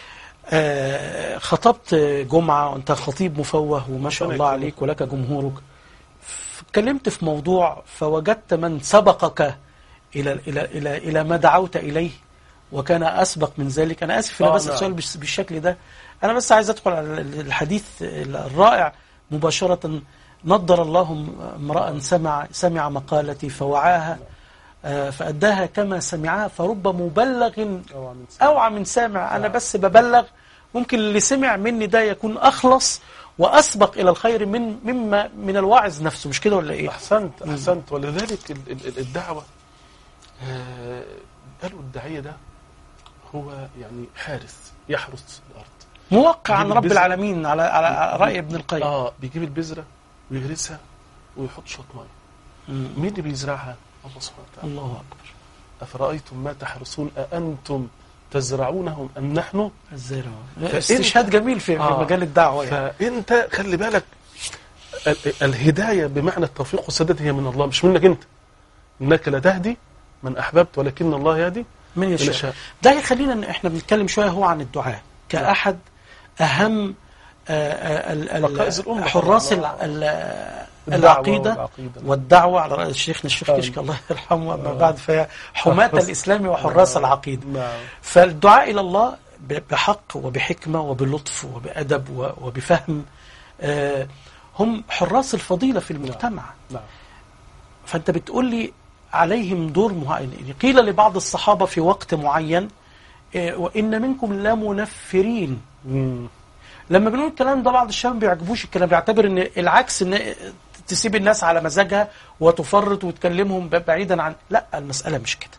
آه، خطبت جمعه وانت خطيب مفوه وما شاء ربنا الله يكرمك. عليك ولك جمهورك ف- اتكلمت في موضوع فوجدت من سبقك الى الى الى الى ما دعوت اليه وكان اسبق من ذلك انا اسف انا آه، بس نعم. السؤال بالش- بالشكل ده انا بس عايز ادخل على ال- الحديث الرائع مباشره نضر الله امرا سمع سمع مقالتي فوعاها آه، فاداها كما سمعها فرب مبلغ اوعى من سامع انا بس ببلغ ممكن اللي سمع مني ده يكون اخلص واسبق الى الخير من مما من الواعظ نفسه مش كده ولا ايه احسنت احسنت ولذلك ال- ال- الدعوه آه، قالوا الداعيه ده هو يعني حارس يحرس الارض موقع عن يجيب رب البذرة. العالمين على على راي ابن القيم اه بيجيب البذره ويغرسها ويحط شويه ميه مم. مين اللي بيزرعها الله سبحانه وتعالى الله اكبر افرايتم ما تحرسون أأنتم تزرعونه ام نحن الزرع فأنت- استشهاد جميل في, في آه. مجال الدعوه يعني. فانت خلي بالك ال- الهدايه بمعنى التوفيق والسداد هي من الله مش منك انت انك لا تهدي من احببت ولكن الله يهدي من من يشاء يشاء ده يخلينا ان احنا بنتكلم شويه هو عن الدعاء كاحد اهم آه، آه، ال- ال- ركائز الأمة حراس طبعاً. الع- ال- الدعوة العقيده والعقيدة. والدعوه على رأي شيخنا الشيخ آمين. كشك الله يرحمه اما بعد فهي حماة الاسلام وحراس العقيده نعم فالدعاء الى الله ب- بحق وبحكمه وبلطف وبادب و- وبفهم آه، هم حراس الفضيله في المجتمع نعم فانت بتقول لي عليهم دور معين يعني قيل لبعض الصحابه في وقت معين آه، وان منكم لمنفرين مم. لما بنقول الكلام ده بعض الشباب ما بيعجبوش الكلام بيعتبر ان العكس ان تسيب الناس على مزاجها وتفرط وتكلمهم بعيدا عن لا المساله مش كده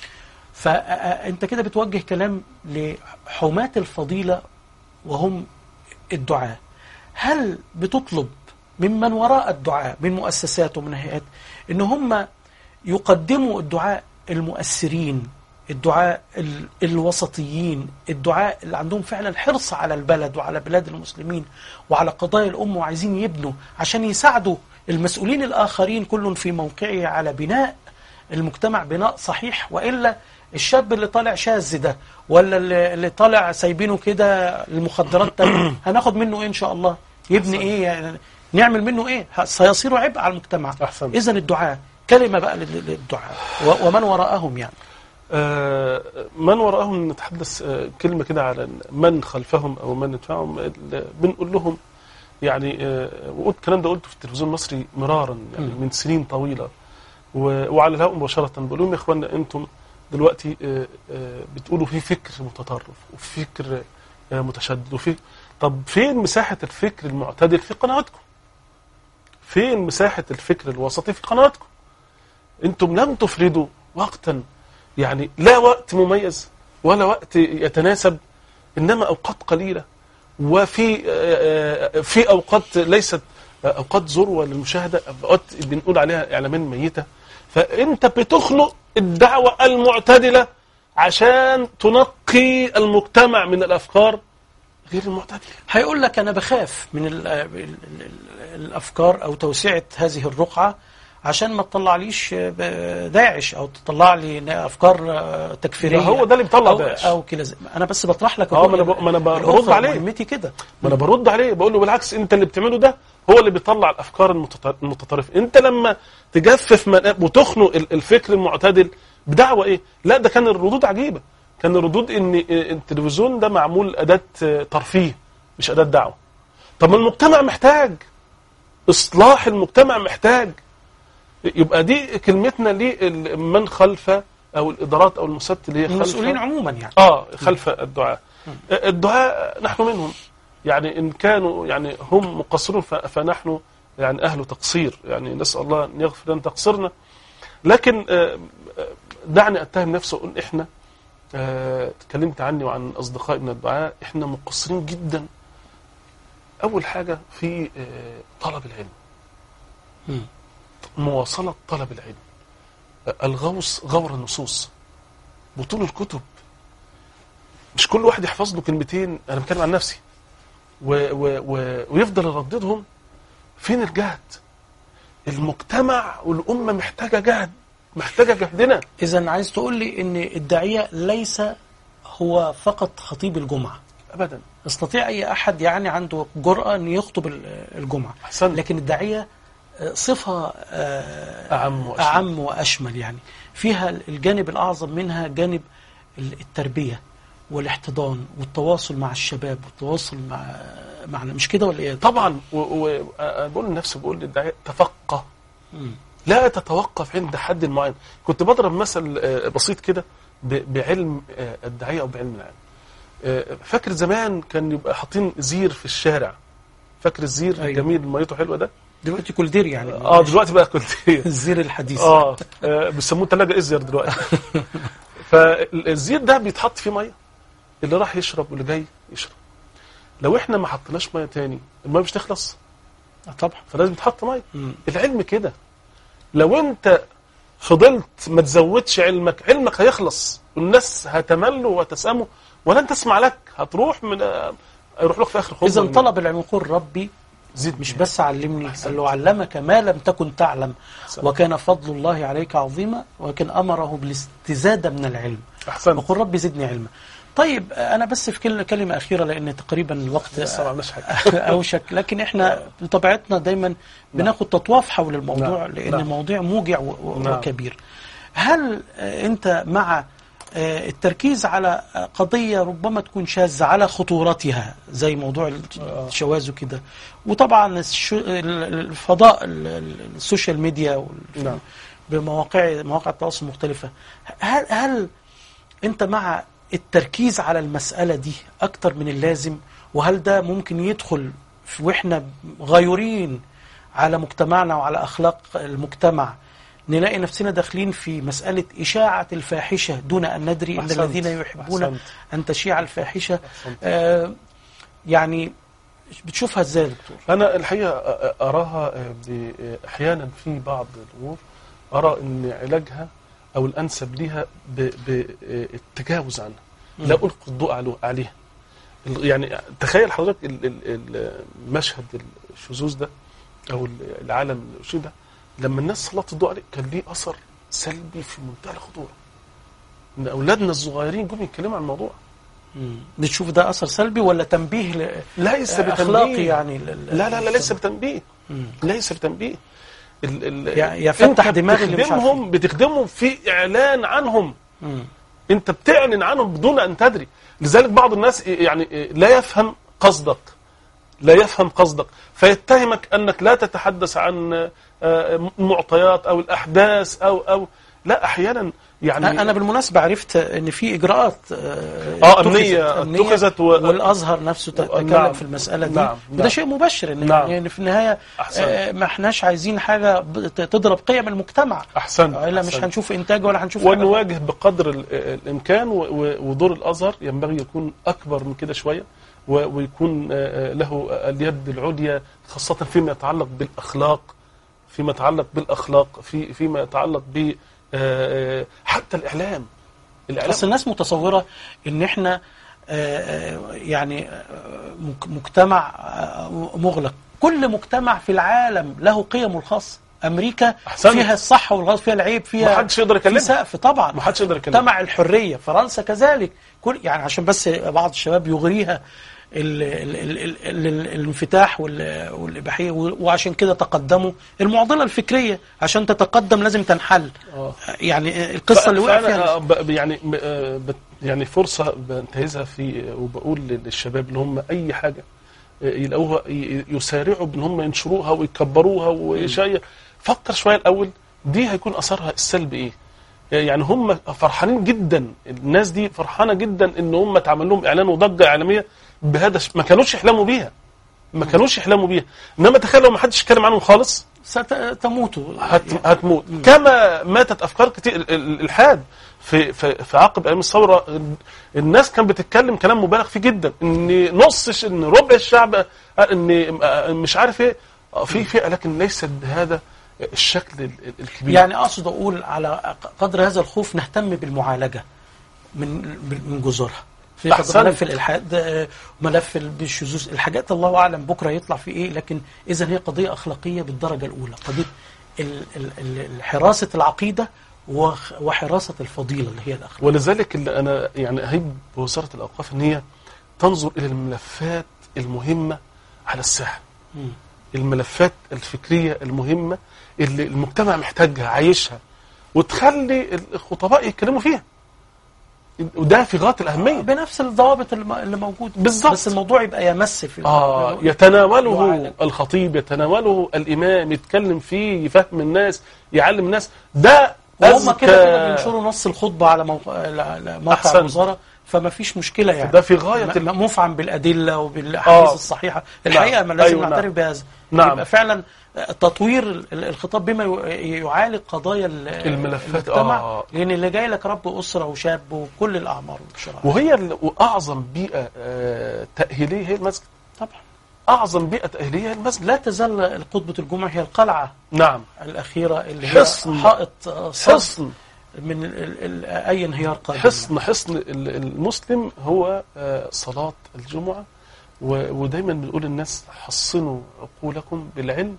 فانت كده بتوجه كلام لحماة الفضيله وهم الدعاة هل بتطلب ممن وراء الدعاء من مؤسسات ومن هيئات ان هم يقدموا الدعاء المؤثرين الدعاء ال- الوسطيين الدعاء اللي عندهم فعلا حرص على البلد وعلى بلاد المسلمين وعلى قضايا الأمة وعايزين يبنوا عشان يساعدوا المسؤولين الآخرين كل في موقعه على بناء المجتمع بناء صحيح وإلا الشاب اللي طالع شاذ ده ولا اللي اللي طالع سايبينه كده المخدرات ده هناخد منه ايه ان شاء الله يبني ايه يعني نعمل منه ايه ه- سيصير عبء على المجتمع أحسنت. اذا الدعاء كلمه بقى لل- للدعاء و- ومن وراءهم يعني آه، من وراءهم نتحدث آه، كلمة كده على من خلفهم أو من يدفعهم ال- بنقول لهم يعني آه، وقلت الكلام ده قلته في التلفزيون المصري مرارا يعني مم. من سنين طويلة و- وعلى الهواء مباشرة بقول لهم يا إخوانا أنتم دلوقتي آه، آه، بتقولوا في فكر متطرف وفي فكر آه، متشدد وفي طب فين مساحة الفكر المعتدل في قنواتكم؟ فين مساحة الفكر الوسطي في قنواتكم؟ انتم لم تفردوا وقتا يعني لا وقت مميز ولا وقت يتناسب انما اوقات قليله وفي آه، آه، في اوقات ليست اوقات ذروه للمشاهده اوقات بنقول عليها اعلاميا ميته فانت بتخلق الدعوه المعتدله عشان تنقي المجتمع من الافكار غير المعتدله هيقول لك انا بخاف من ال ال ال الافكار او توسعه هذه الرقعه عشان ما تطلعليش ب- داعش او تطلع لي افكار آه، تكفيريه ده هو ده اللي بيطلع أو داعش. او كده زي- انا بس بطرح لك اه، ما الرؤية انا ب- ما انا ب- الأخرى، برد عليه. مهمتي كده ما انا برد عليه بقول له بالعكس انت اللي بتعمله ده هو اللي بيطلع الافكار المتط- المتطرفه انت لما تجفف من وتخنق ال- الفكر المعتدل بدعوه ايه لا ده كان الردود عجيبه كان الردود ان التلفزيون ده معمول اداه ترفيه مش اداه دعوه طب ما المجتمع محتاج اصلاح المجتمع محتاج يبقى دي كلمتنا لمن خلف او الادارات او المؤسسات اللي هي خلف المسؤولين عموما يعني اه خلف الدعاء الدعاء نحن منهم يعني ان كانوا يعني هم مقصرون ف- فنحن يعني اهل تقصير يعني نسال الله ان يغفر لنا تقصيرنا لكن آه، آه، دعني اتهم نفسي واقول احنا آه، تكلمت عني وعن اصدقائي من الدعاء احنا مقصرين جدا اول حاجه في آه، طلب العلم مم. مواصله طلب العلم آه، الغوص غور النصوص بطول الكتب مش كل واحد يحفظ له كلمتين انا بتكلم عن نفسي و و و ويفضل يرددهم فين الجهد المجتمع والامه محتاجه جهد محتاجه جهدنا اذا عايز تقول لي ان الداعيه ليس هو فقط خطيب الجمعه ابدا يستطيع اي احد يعني عنده جرأة ان يخطب ال- الجمعه احسن لكن الداعيه آه، صفه آه، اعم واشمل اعم واشمل يعني فيها الجانب الاعظم منها جانب ال- التربيه والاحتضان والتواصل مع الشباب والتواصل مع معنا مش كده ولا ايه؟ طبعا وبقول لنفسي بقول للداعيه تفقه مم. لا تتوقف عند حد معين كنت بضرب مثل آه، بسيط كده ب- بعلم آه، الداعيه او بعلم العلم آه، فاكر زمان كان يبقى حاطين زير في الشارع فاكر الزير أيوة. الجميل اللي ميته حلوه ده دلوقتي كل دير يعني اه دلوقتي بقى كنت الزير الحديث اه آه، بيسموه ثلاجه ازير دلوقتي فالزير ده بيتحط فيه ميه اللي راح يشرب واللي جاي يشرب لو احنا ما حطيناش ميه تاني الميه مش تخلص آه، طبعا فلازم يتحط ميه مم. العلم كده لو انت فضلت ما تزودش علمك علمك هيخلص والناس هتمل وتسأمه ولن تسمع لك هتروح من يروح لك في اخر خطبه اذا من- طلب العلم يقول ربي زيد مش بس علمني أحسنت. قال له علمك ما لم تكن تعلم أحسنت. وكان فضل الله عليك عظيما وكان امره بالاستزاده من العلم احسن وقل ربي زدني علما طيب انا بس في كل- كلمه اخيره لان تقريبا الوقت لسه ما عملناش حاجه اوشك لكن احنا بطبيعتنا دايما بناخد تطواف حول الموضوع نعم. لان نعم. الموضوع موجع و- و- نعم. وكبير هل آه، انت مع آه، التركيز على آه، قضية ربما تكون شاذة على خطورتها زي موضوع الشواذ وكده وطبعا الش- ال- الفضاء ال- ال- السوشيال ميديا وال- نعم. بمواقع مواقع التواصل المختلفة هل هل انت مع التركيز على المسألة دي أكتر من اللازم وهل ده ممكن يدخل في- واحنا غيورين على مجتمعنا وعلى أخلاق المجتمع نلاقي نفسنا داخلين في مسألة إشاعة الفاحشة دون أن ندري إن أحسنت. الذين يحبون أحسنت. أن تشيع الفاحشة أحسنت. آه يعني بتشوفها ازاي يا دكتور؟ انا الحقيقه اراها ب- احيانا في بعض الامور ارى ان علاجها او الانسب ليها ب- بالتجاوز عنها لا القي الضوء علو- عليها ال- يعني تخيل حضرتك ال- ال- ال- المشهد الشذوذ ده او ال- العالم الشيء ده لما الناس سلطت الضوء عليه كان ليه اثر سلبي في منتهى الخطوره ان اولادنا الصغيرين جم يتكلموا عن الموضوع بتشوف ده أثر سلبي ولا تنبيه ل- ليس آه، بتنبيه أخلاقي يعني لل- لا لا لا ليس بتنبيه مم. ليس بتنبيه ال ال يا- يا فتح أنت دماغ اللي مش بتخدمهم بتخدمهم في اعلان عنهم مم. انت بتعلن عنهم بدون ان تدري لذلك بعض الناس يعني لا يفهم قصدك لا يفهم قصدك فيتهمك انك لا تتحدث عن آه، معطيات او الاحداث او او لا احيانا يعني انا بالمناسبه عرفت ان في اجراءات آه، اتخذت- أمنية اتخذت و- والازهر نفسه تتكلم نعم. في المساله دي نعم. وده نعم. شيء مبشر ان نعم. يعني في النهايه أحسنت. آه، ما احناش عايزين حاجه ب- ت- تضرب قيم المجتمع احسنت الا مش أحسنت. هنشوف انتاج ولا هنشوف حاجه ونواجه بقدر ال- الامكان و- و- ودور الازهر ينبغي يكون اكبر من كده شويه و- ويكون آه، آه، له اليد العليا خاصه فيما يتعلق بالاخلاق فيما يتعلق بالاخلاق في فيما يتعلق ب آه، آه، حتى الاعلام الاعلام بس الناس متصوره ان احنا آه، آه، يعني آه، مك- مجتمع آه، مغلق كل مجتمع في العالم له قيمه الخاصه امريكا أحسنت. فيها الصح والغلط فيها العيب فيها ما حدش يقدر في يكلمها سقف طبعا ما حدش يقدر يكلمها مجتمع الحريه فرنسا كذلك كل يعني عشان بس بعض الشباب يغريها ال ال ال ال ال ال الانفتاح وال- والاباحيه وعشان كده تقدموا المعضله الفكريه عشان تتقدم لازم تنحل آه. يعني القصه اللي وقع فأنا، فيها آه، ب- يعني ب- آه، بت- يعني فرصه بنتهزها في وبقول للشباب اللي هم اي حاجه يلاقوها ي- يسارعوا بان هم ينشروها ويكبروها ويشيع فكر شويه الاول دي هيكون اثرها السلبي ايه يعني هم فرحانين جدا الناس دي فرحانه جدا ان هم اتعمل لهم اعلان وضجه اعلاميه بهذا الش- ما كانوش يحلموا بيها ما كانوش يحلموا بيها انما تخيل لو ما حدش اتكلم عنهم خالص ستموت هت هتموت كما ماتت افكار كتير ال- ال- الالحاد في في في عقب ايام الثوره ال- الناس كانت بتتكلم كلام مبالغ فيه جدا ان نص ش- ان ربع الشعب آه، ان آه، مش عارف ايه آه، في فئه لكن ليست بهذا الشكل ال- ال- الكبير يعني اقصد اقول على قدر هذا الخوف نهتم بالمعالجه من من جذورها في أحسنت. ملف الالحاد آه، ملف بالشذوذ الحاجات الله اعلم بكره يطلع في ايه لكن اذا هي قضيه اخلاقيه بالدرجه الاولى قضيه ال- ال- ال- حراسه العقيده وخ- وحراسه الفضيله اللي هي الاخلاق ولذلك اللي انا يعني اهيب بوزاره الاوقاف ان هي تنظر الى الملفات المهمه على الساحه مم. الملفات الفكريه المهمه اللي المجتمع محتاجها عايشها وتخلي الخطباء يتكلموا فيها وده في غايه الاهميه بنفس الضوابط الم- اللي موجوده بالظبط. بس الموضوع يبقى يمس في اه يتناوله يعالج. الخطيب يتناوله الامام يتكلم فيه يفهم الناس يعلم الناس ده وهم كده كده أزكى بينشروا نص الخطبه على موقع, على موقع أحسن. الوزاره فما فيش مشكله يعني ده في غايه ال- م- مفعم بالادله وبالاحاديث آه. الصحيحه الحقيقه ما لازم أيوة، نعترف نعم. بهذا نعم. يبقى فعلا تطوير ال- الخطاب بما ي- يعالج قضايا ال- الملفات، المجتمع آه. لان اللي جاي لك رب اسره وشاب وكل الاعمار والشرائع وهي ال- واعظم بيئه آه، تاهيليه هي المسجد طبعا اعظم بيئه تاهيليه هي المسجد لا تزال خطبه الجمعه هي القلعه نعم الاخيره اللي حصن. هي حائط آه، صد حصن من ال ال اي انهيار قادم حصن حصن ال- المسلم هو آه، صلاة الجمعة و- ودايما بنقول للناس حصنوا عقولكم بالعلم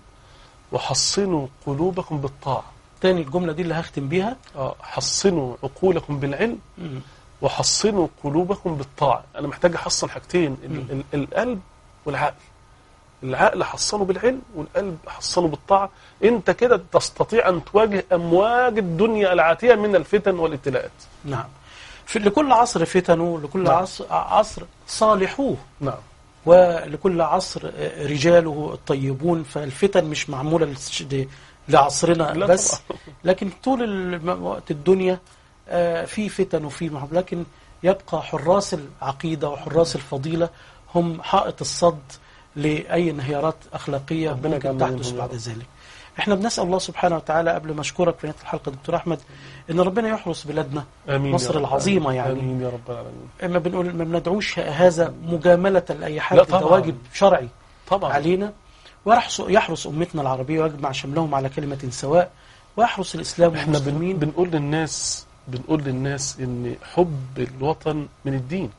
وحصنوا قلوبكم بالطاعة تاني الجمله دي اللي هختم بيها آه، حصنوا عقولكم بالعلم مم. وحصنوا قلوبكم بالطاعة أنا محتاج أحصن حاجتين ال- ال- القلب والعقل العقل حصنه بالعلم والقلب حصنه بالطاعة أنت كده تستطيع أن تواجه أمواج الدنيا العاتية من الفتن والابتلاءات نعم في لكل عصر فتنه لكل نعم. عصر, عصر صالحوه نعم ولكل عصر آه، رجاله الطيبون فالفتن مش معمولة للش- ل- لعصرنا لا بس طبعا. لكن طول الم- وقت الدنيا آه، في فتن وفي محب لكن يبقى حراس العقيدة وحراس الفضيلة هم حائط الصد لأي انهيارات أخلاقية ربنا ممكن يجعلنا تحدث منهم يا بعد رب. ذلك احنا بنسأل الله سبحانه وتعالى قبل ما اشكرك في نهاية الحلقة دكتور أحمد ان ربنا يحرس بلادنا آمين يا مصر رب العظيمة يعني آمين يا رب العالمين ما بنقول ما بندعوش هذا مجاملة لأي حد لا ده طبعا. واجب شرعي طبعا علينا ويحرس يحرس أمتنا العربية ويجمع شملهم على كلمة سواء ويحرس الإسلام احنا بن والمسلمين بنقول للناس بنقول للناس ان حب الوطن من الدين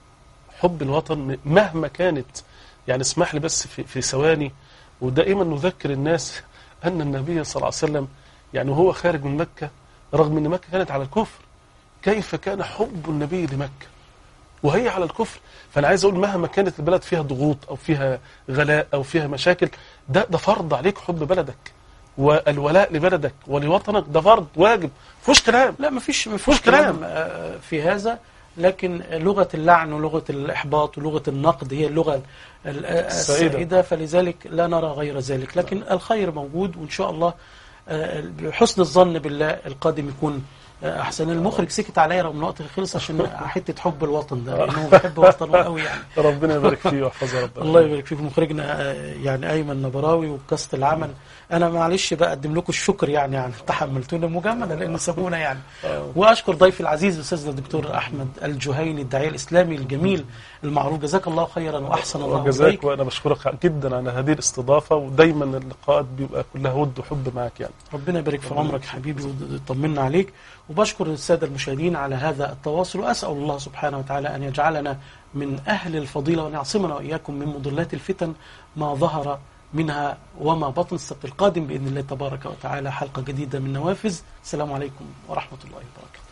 حب الوطن من- مهما كانت يعني اسمح لي بس في, في ثواني ودائما نذكر الناس ان النبي صلى الله عليه وسلم يعني وهو خارج من مكة رغم ان مكة كانت على الكفر كيف كان حب النبي لمكة وهي على الكفر فانا عايز اقول مهما كانت البلد فيها ضغوط او فيها غلاء او فيها مشاكل ده ده فرض عليك حب بلدك والولاء لبلدك ولوطنك ده فرض واجب مفيش كلام لا ما فيش ما مفيش فيش كلام. كلام آه، في هذا لكن لغة اللعن ولغة الإحباط ولغة النقد هي اللغة ال- آه، السائدة. السائدة فلذلك لا نرى غير ذلك لكن الخير موجود وإن شاء الله آه، بحسن الظن بالله القادم يكون آه، أحسن المخرج سكت عليا رغم الوقت خلص عشان حتة حب الوطن ده لأنه بيحب وطنه قوي يعني ربنا يبارك فيه ويحفظه ربنا الله يبارك فيكم مخرجنا آه، يعني ايمن نبراوي وكاست العمل انا معلش بقدم لكم الشكر يعني عن تحملتونا مجامله لان سابونا يعني واشكر ضيفي العزيز استاذنا الدكتور احمد الجهيني الداعيه الاسلامي الجميل المعروف جزاك الله خيرا واحسن الله وجزاك اليك وانا بشكرك جدا على هذه الاستضافه ودايما اللقاءات بيبقى كلها ود وحب معك يعني ربنا يبارك في عمرك حبيبي ويطمنا عليك وبشكر الساده المشاهدين على هذا التواصل واسال الله سبحانه وتعالى ان يجعلنا من اهل الفضيله وان يعصمنا واياكم من مضلات الفتن ما ظهر منها وما بطن السبت القادم باذن الله تبارك وتعالى حلقه جديده من نوافذ السلام عليكم ورحمه الله وبركاته